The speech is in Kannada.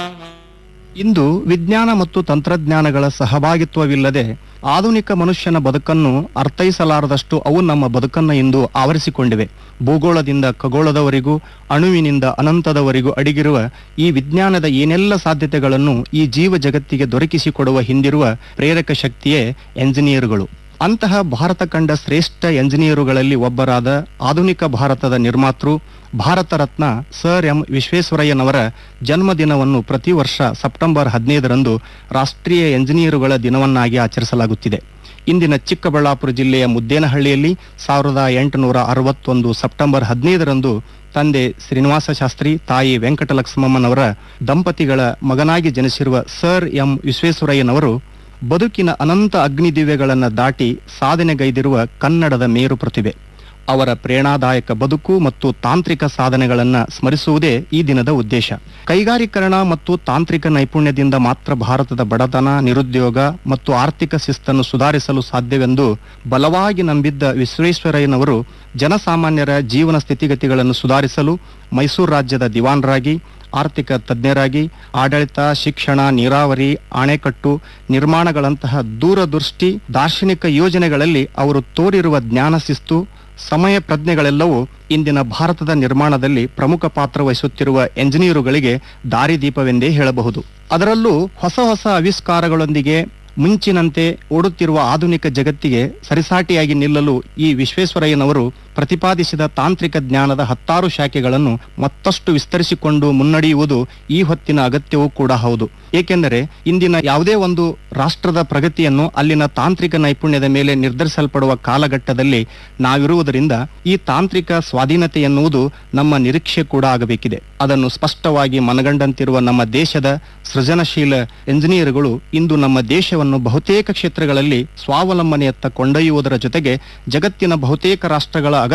ಇಂದು ವಿಜ್ಞಾನ ಮತ್ತು ತಂತ್ರಜ್ಞಾನಗಳ ಸಹಭಾಗಿತ್ವವಿಲ್ಲದೆ ಆಧುನಿಕ ಮನುಷ್ಯನ ಬದುಕನ್ನು ಅರ್ಥೈಸಲಾರದಷ್ಟು ಅವು ನಮ್ಮ ಬದುಕನ್ನು ಇಂದು ಆವರಿಸಿಕೊಂಡಿವೆ ಭೂಗೋಳದಿಂದ ಖಗೋಳದವರೆಗೂ ಅಣುವಿನಿಂದ ಅನಂತದವರೆಗೂ ಅಡಗಿರುವ ಈ ವಿಜ್ಞಾನದ ಏನೆಲ್ಲ ಸಾಧ್ಯತೆಗಳನ್ನು ಈ ಜೀವ ಜಗತ್ತಿಗೆ ದೊರಕಿಸಿಕೊಡುವ ಹಿಂದಿರುವ ಪ್ರೇರಕ ಶಕ್ತಿಯೇ ಎಂಜಿನಿಯರುಗಳು ಅಂತಹ ಭಾರತ ಕಂಡ ಶ್ರೇಷ್ಠ ಎಂಜಿನಿಯರುಗಳಲ್ಲಿ ಒಬ್ಬರಾದ ಆಧುನಿಕ ಭಾರತದ ನಿರ್ಮಾತೃ ಭಾರತ ರತ್ನ ಸರ್ ಎಂ ವಿಶ್ವೇಶ್ವರಯ್ಯನವರ ಜನ್ಮದಿನವನ್ನು ಪ್ರತಿ ವರ್ಷ ಸೆಪ್ಟೆಂಬರ್ ಹದಿನೈದರಂದು ರಾಷ್ಟ್ರೀಯ ಎಂಜಿನಿಯರುಗಳ ದಿನವನ್ನಾಗಿ ಆಚರಿಸಲಾಗುತ್ತಿದೆ ಇಂದಿನ ಚಿಕ್ಕಬಳ್ಳಾಪುರ ಜಿಲ್ಲೆಯ ಮುದ್ದೇನಹಳ್ಳಿಯಲ್ಲಿ ಸಾವಿರದ ಎಂಟುನೂರ ಅರವತ್ತೊಂದು ಸೆಪ್ಟೆಂಬರ್ ಹದಿನೈದರಂದು ತಂದೆ ಶ್ರೀನಿವಾಸ ಶಾಸ್ತ್ರಿ ತಾಯಿ ವೆಂಕಟಲಕ್ಷ್ಮಮ್ಮನವರ ದಂಪತಿಗಳ ಮಗನಾಗಿ ಜನಿಸಿರುವ ಸರ್ ಎಂ ವಿಶ್ವೇಶ್ವರಯ್ಯನವರು ಬದುಕಿನ ಅನಂತ ಅಗ್ನಿದಿವ್ಯಗಳನ್ನು ದಾಟಿ ಸಾಧನೆಗೈದಿರುವ ಕನ್ನಡದ ಮೇರು ಪ್ರತಿಭೆ ಅವರ ಪ್ರೇರಣಾದಾಯಕ ಬದುಕು ಮತ್ತು ತಾಂತ್ರಿಕ ಸಾಧನೆಗಳನ್ನ ಸ್ಮರಿಸುವುದೇ ಈ ದಿನದ ಉದ್ದೇಶ ಕೈಗಾರೀಕರಣ ಮತ್ತು ತಾಂತ್ರಿಕ ನೈಪುಣ್ಯದಿಂದ ಮಾತ್ರ ಭಾರತದ ಬಡತನ ನಿರುದ್ಯೋಗ ಮತ್ತು ಆರ್ಥಿಕ ಶಿಸ್ತನ್ನು ಸುಧಾರಿಸಲು ಸಾಧ್ಯವೆಂದು ಬಲವಾಗಿ ನಂಬಿದ್ದ ವಿಶ್ವೇಶ್ವರಯ್ಯನವರು ಜನಸಾಮಾನ್ಯರ ಜೀವನ ಸ್ಥಿತಿಗತಿಗಳನ್ನು ಸುಧಾರಿಸಲು ಮೈಸೂರು ರಾಜ್ಯದ ದಿವಾನರಾಗಿ ಆರ್ಥಿಕ ತಜ್ಞರಾಗಿ ಆಡಳಿತ ಶಿಕ್ಷಣ ನೀರಾವರಿ ಅಣೆಕಟ್ಟು ನಿರ್ಮಾಣಗಳಂತಹ ದೂರದೃಷ್ಟಿ ದಾರ್ಶನಿಕ ಯೋಜನೆಗಳಲ್ಲಿ ಅವರು ತೋರಿರುವ ಜ್ಞಾನ ಶಿಸ್ತು ಸಮಯ ಪ್ರಜ್ಞೆಗಳೆಲ್ಲವೂ ಇಂದಿನ ಭಾರತದ ನಿರ್ಮಾಣದಲ್ಲಿ ಪ್ರಮುಖ ಪಾತ್ರ ವಹಿಸುತ್ತಿರುವ ಎಂಜಿನಿಯರುಗಳಿಗೆ ದಾರಿದೀಪವೆಂದೇ ಹೇಳಬಹುದು ಅದರಲ್ಲೂ ಹೊಸ ಹೊಸ ಆವಿಷ್ಕಾರಗಳೊಂದಿಗೆ ಮುಂಚಿನಂತೆ ಓಡುತ್ತಿರುವ ಆಧುನಿಕ ಜಗತ್ತಿಗೆ ಸರಿಸಾಟಿಯಾಗಿ ನಿಲ್ಲಲು ಈ ವಿಶ್ವೇಶ್ವರಯ್ಯನವರು ಪ್ರತಿಪಾದಿಸಿದ ತಾಂತ್ರಿಕ ಜ್ಞಾನದ ಹತ್ತಾರು ಶಾಖೆಗಳನ್ನು ಮತ್ತಷ್ಟು ವಿಸ್ತರಿಸಿಕೊಂಡು ಮುನ್ನಡೆಯುವುದು ಈ ಹೊತ್ತಿನ ಅಗತ್ಯವೂ ಕೂಡ ಹೌದು ಏಕೆಂದರೆ ಇಂದಿನ ಯಾವುದೇ ಒಂದು ರಾಷ್ಟ್ರದ ಪ್ರಗತಿಯನ್ನು ಅಲ್ಲಿನ ತಾಂತ್ರಿಕ ನೈಪುಣ್ಯದ ಮೇಲೆ ನಿರ್ಧರಿಸಲ್ಪಡುವ ಕಾಲಘಟ್ಟದಲ್ಲಿ ನಾವಿರುವುದರಿಂದ ಈ ತಾಂತ್ರಿಕ ಸ್ವಾಧೀನತೆ ಎನ್ನುವುದು ನಮ್ಮ ನಿರೀಕ್ಷೆ ಕೂಡ ಆಗಬೇಕಿದೆ ಅದನ್ನು ಸ್ಪಷ್ಟವಾಗಿ ಮನಗಂಡಂತಿರುವ ನಮ್ಮ ದೇಶದ ಸೃಜನಶೀಲ ಎಂಜಿನಿಯರ್ಗಳು ಇಂದು ನಮ್ಮ ದೇಶವನ್ನು ಬಹುತೇಕ ಕ್ಷೇತ್ರಗಳಲ್ಲಿ ಸ್ವಾವಲಂಬನೆಯತ್ತ ಕೊಂಡೊಯ್ಯುವುದರ ಜೊತೆಗೆ ಜಗತ್ತಿನ ಬಹುತೇಕ ರಾಷ್ಟ್ರಗಳ